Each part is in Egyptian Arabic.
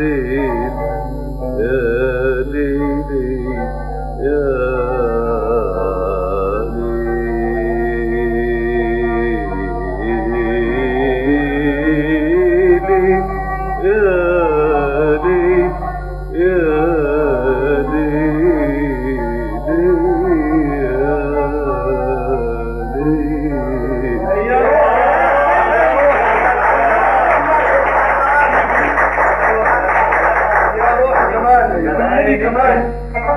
ليل يا ليلي يا ليلي يا ليل يا ليلي يا ليل يا روح كمان يا معالي كمان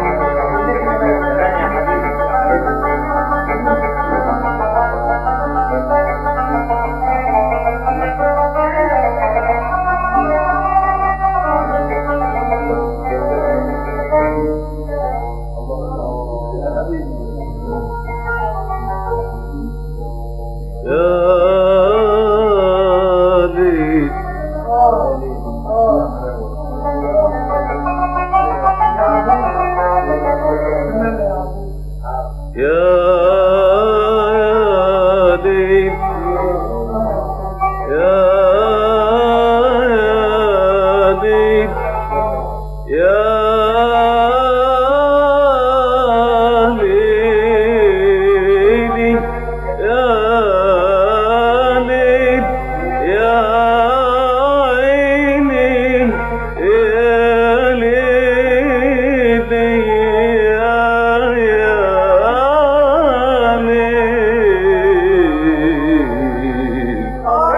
يا ليل يا ليل يا ليل يا ليلي يا ليل يا عيني يا ليلي يا يا ليل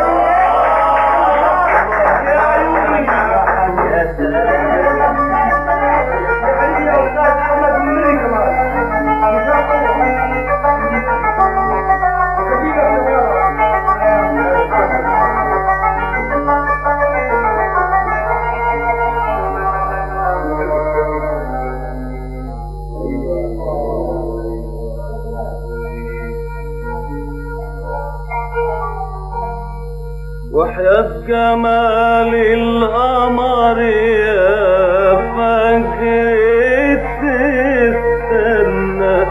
وحياة جمال القمر يا فجر تستنى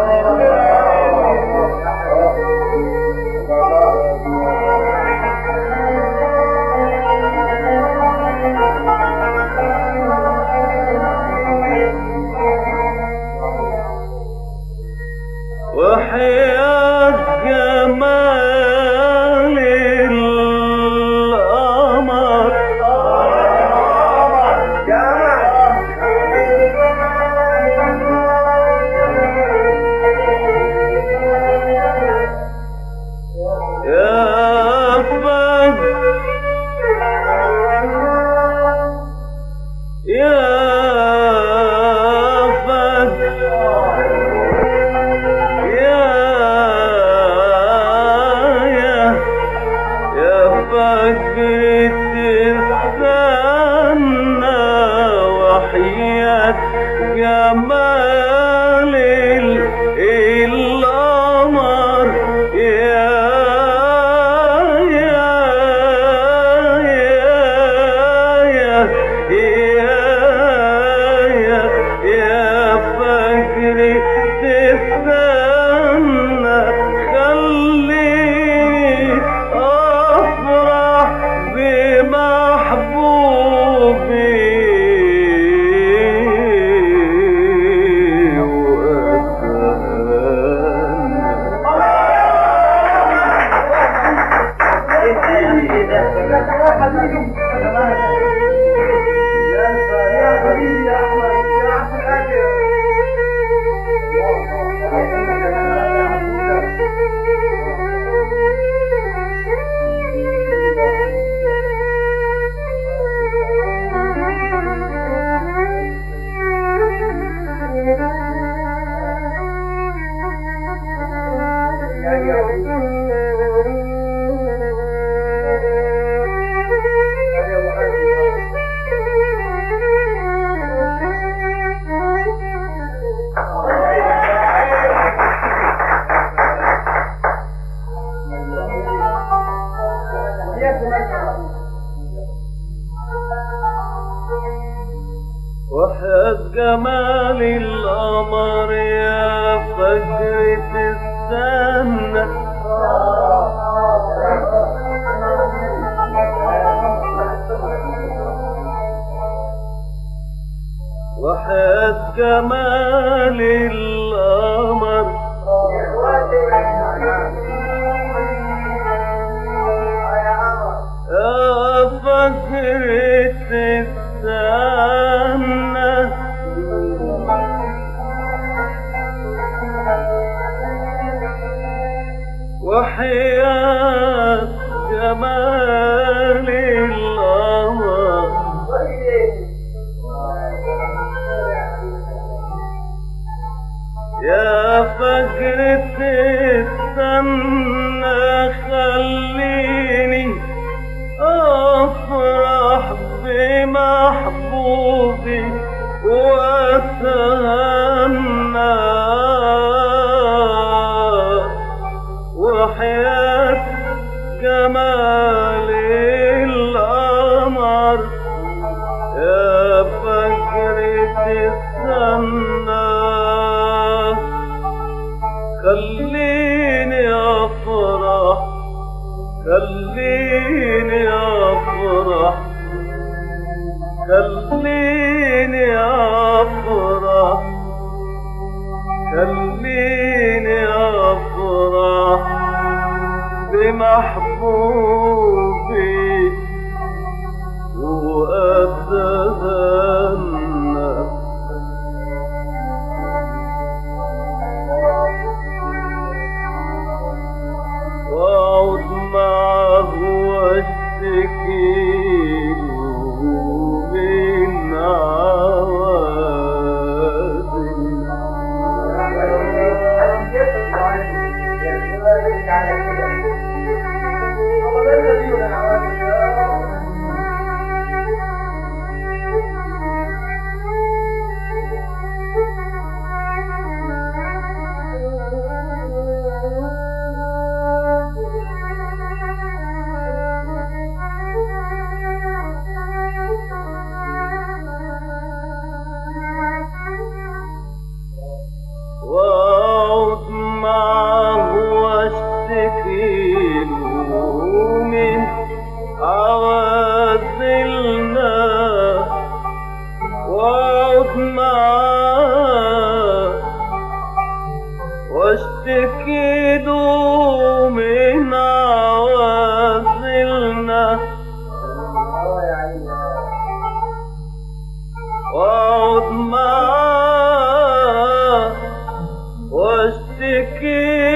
وحياة جمال القمر يا فجر يا فجر يا يا يا فجر تستنى وحياة جمال ال- القمر يا يا يا يا يا يا فجري تستنى خليني افرح بمحبوبي وحياة جمال القمر يا فجر تستنى جمال القمر يا فكرة السنة وحياة جمال القمر يا فكرة السنة خليني أفرح بمحبوبي وأتهنى وحياة جمال القمر يا فكرة السنة خليني أفرح خليني أفرح خليني أفرح خليني أفرح بمحبوبي وأتهنى واقعد معه واشتكي له من عوازل واقعد معه واشتكي له من عوازلنا واقعد معه واشتكي له من عوازلنا واقعد معاه واشتكي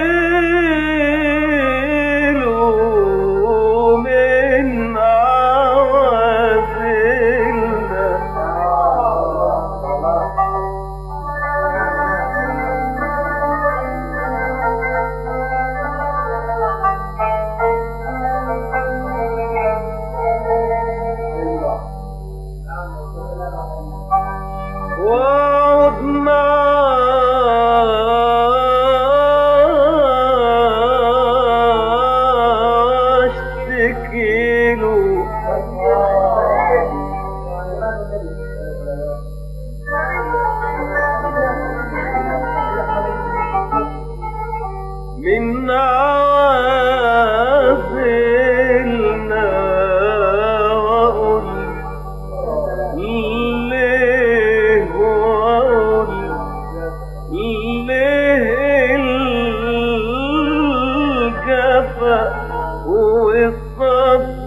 له من عوازلنا واقعد معاه اشتكي له من عوازلنا وأقول ليه وأقول ليه الجفا والصد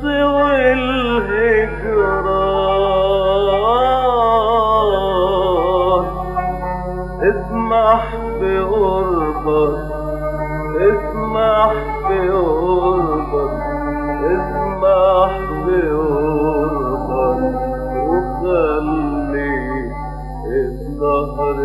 والهجران اسمح بقربك اسمح بقربك اسمح بقربك وخلي الظهر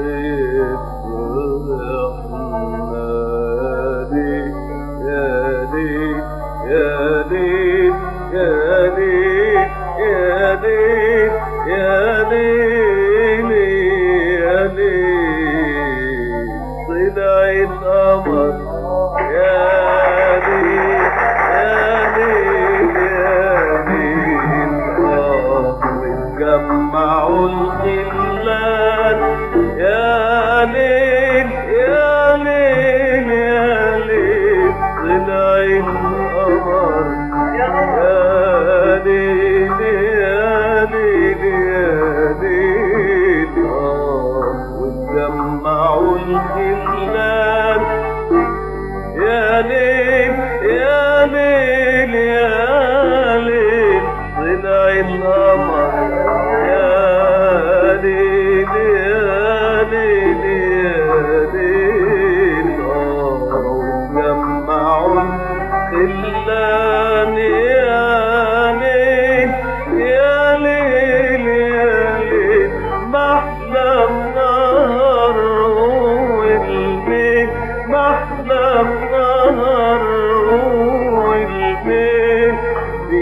يفرحنا ليك يا ليك يا ليك يا ليك يا ليك يا ليل يا ليل طلع القمر يا ليل يا ليل يا ليل آه واتجمعوا الخلان يا ليل يا ليل يا ليل طلع القمر يا ليل يا ليل يا ليل آه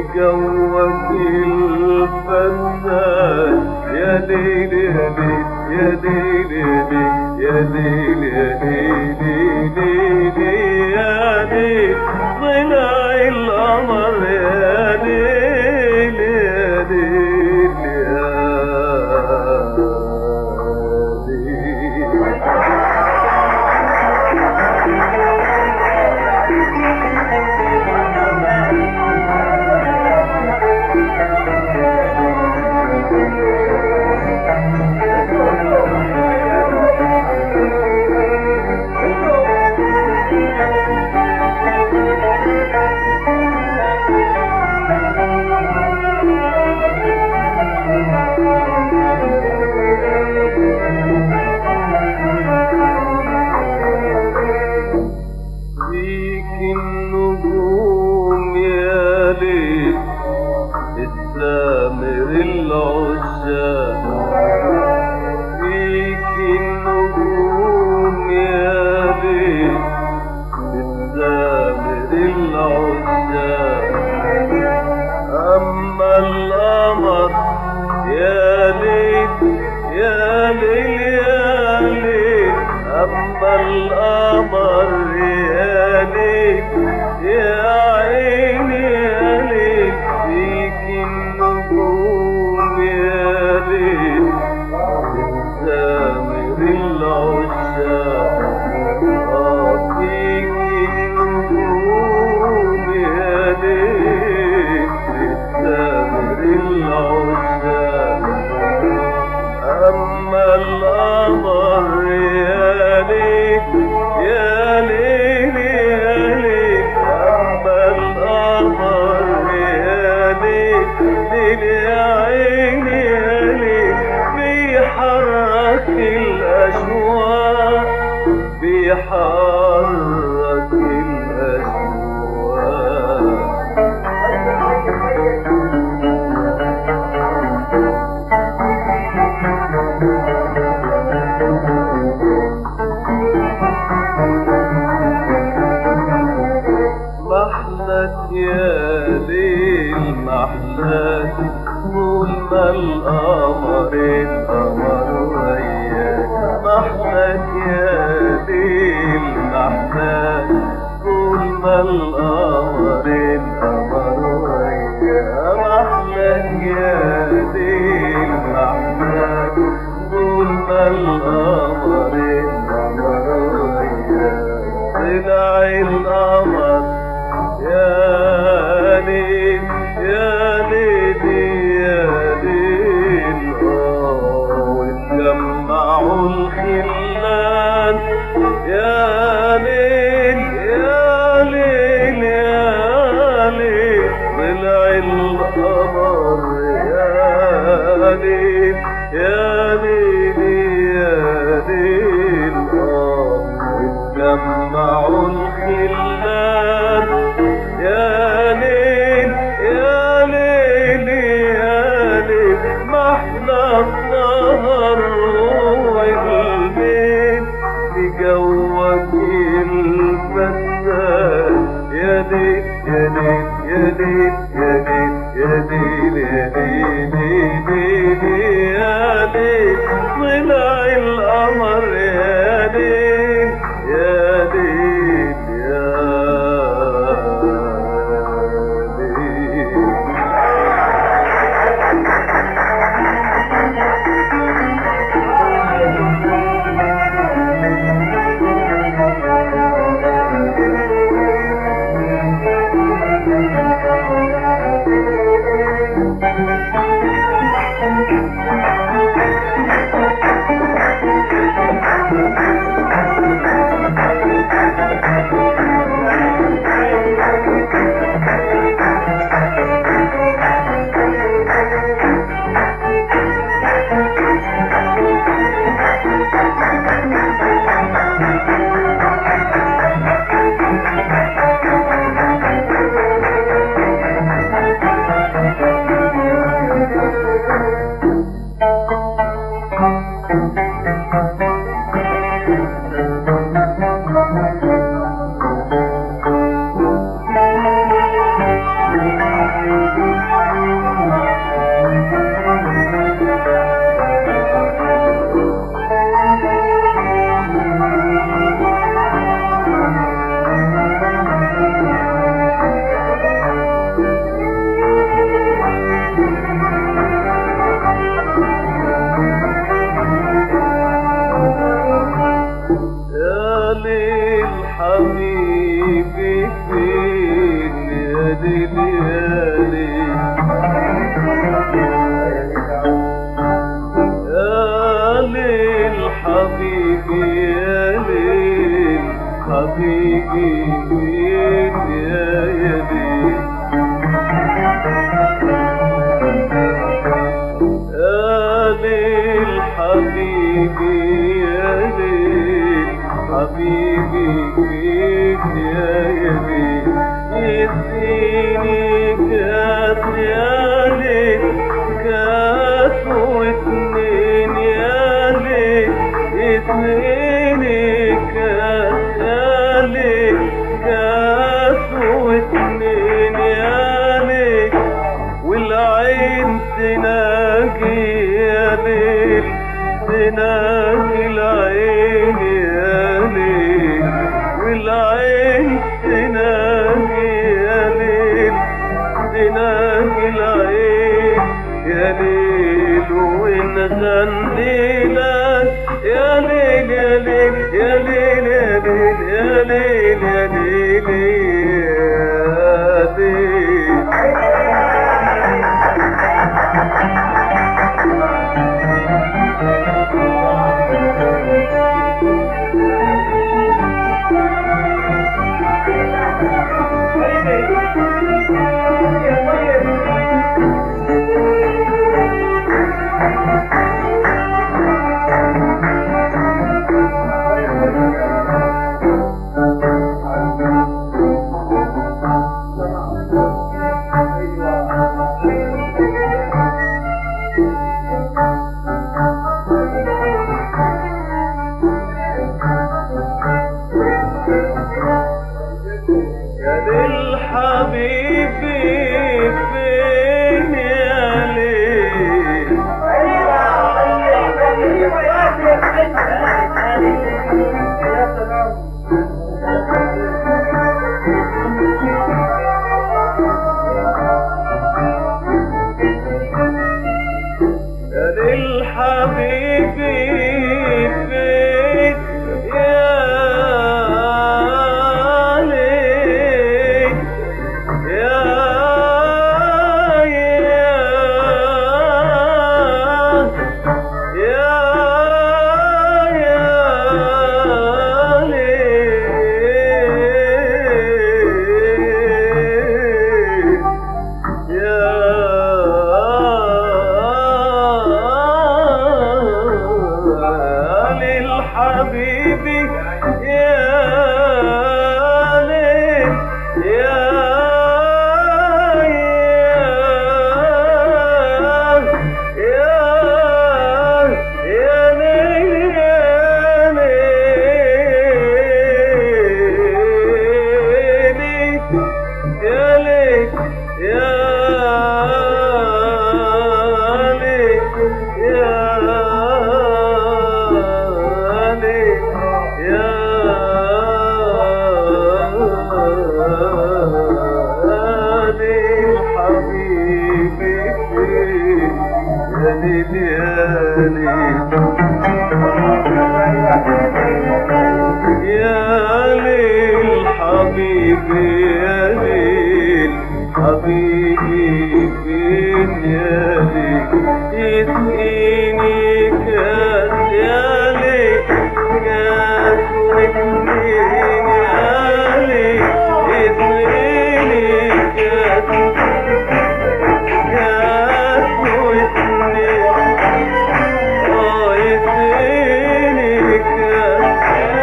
جوك الفنان يا ليل يا ليل يا ليل يا ليل يا ليل يا ليل طلع القمر يا ليل يا ليل يا ليل فيك النجوم يا ليل السامر العشاق فيك النجوم يا ليل السامر العشاق أما القمر يا ليل يا ليل يا ليل أما القمر يا ليل يا عيني يا ليل فيك النجوم يا ليل سامر العشاق آه فيك النجوم يا ليل سامر العشاق أما القمر يا ليل يا ليل يا ليل أما القمر يا ليل ليل يا عيني يا ليل بيحرك الأشواق بيحرك الأشواق محلك يا ليل محلك طول ما القمر القمر وياك محلك يا ليل محلك طول ما القمر القمر وياك محلك يا ليل محلك طول ما القمر القمر وياك طلع القمر يا ليل يا ليل يا ليل آه واتجمعوا الخلان يا ليل يا ليل يا ليل طلع القمر يا ليل يا ليل يا ليل آه واتجمعوا الخلان يا ليل يا ليل يا ليل ما احنا السهر والليل بجوك الفتان يا ليل يا ليل يا ليل يا ليل يا ليل يا ليل يا ليل طلع القمر يا ليل يا ليل يا ليل حبيبي فين يا يدي يا ليل حبيبي يا ليل حبيبي فيك يا يدي يديني كاس يا ليل كاس واتنين يا ليل يديني كاس يا ليل كاس واتنين يا ليل والعين تناجي يا ليل تناجي العين يا ليل والعين تناجي يا ليل تناجي العين يا ليل ونغني لك يا ليل يا ليل يا ليل يا ليل يا ليل يا ليل يا ليل يا للحبيب فين يا ليل يا للحبيب فين يا ليل يا يا يا يا ليل يا للحبيب يا ليل يا يا يا ليل يا ليل يا ليل يا ليل يا ليل يا ليل حبيبي يا ليل يا ليل يا ليل حبيبي يا ليل حبيبي فين يا ليل يسقيني كاس يا ليل كاس واتنين يا ليل يسقيني كاس كاس واتنين اه يسقيني كاس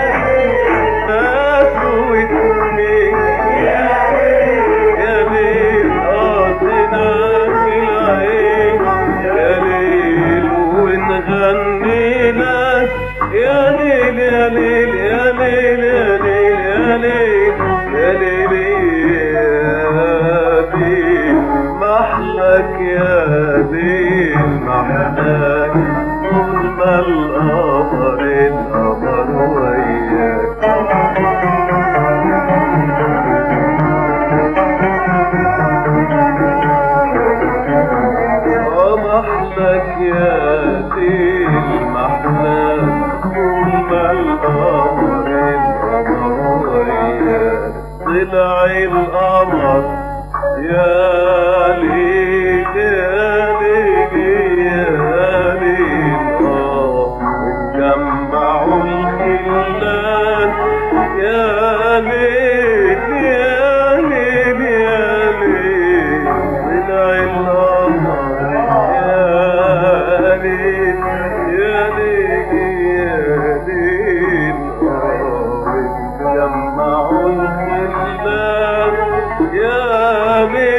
كاس واتنين يا ليل قاصدنا في العين يا ليل ونغني لك يا ليل يا ليل يا ليل يا ليل يا ليل يا ليل يا ليل محلك يا ليل محلك طول ما القمر القمر وياك محلك يا ليل محلك طول ما القمر القمر وياك طلع القمر يا ليل يا ليل يا ليل اه اتجمعوا الخلان يا ليل حبيبي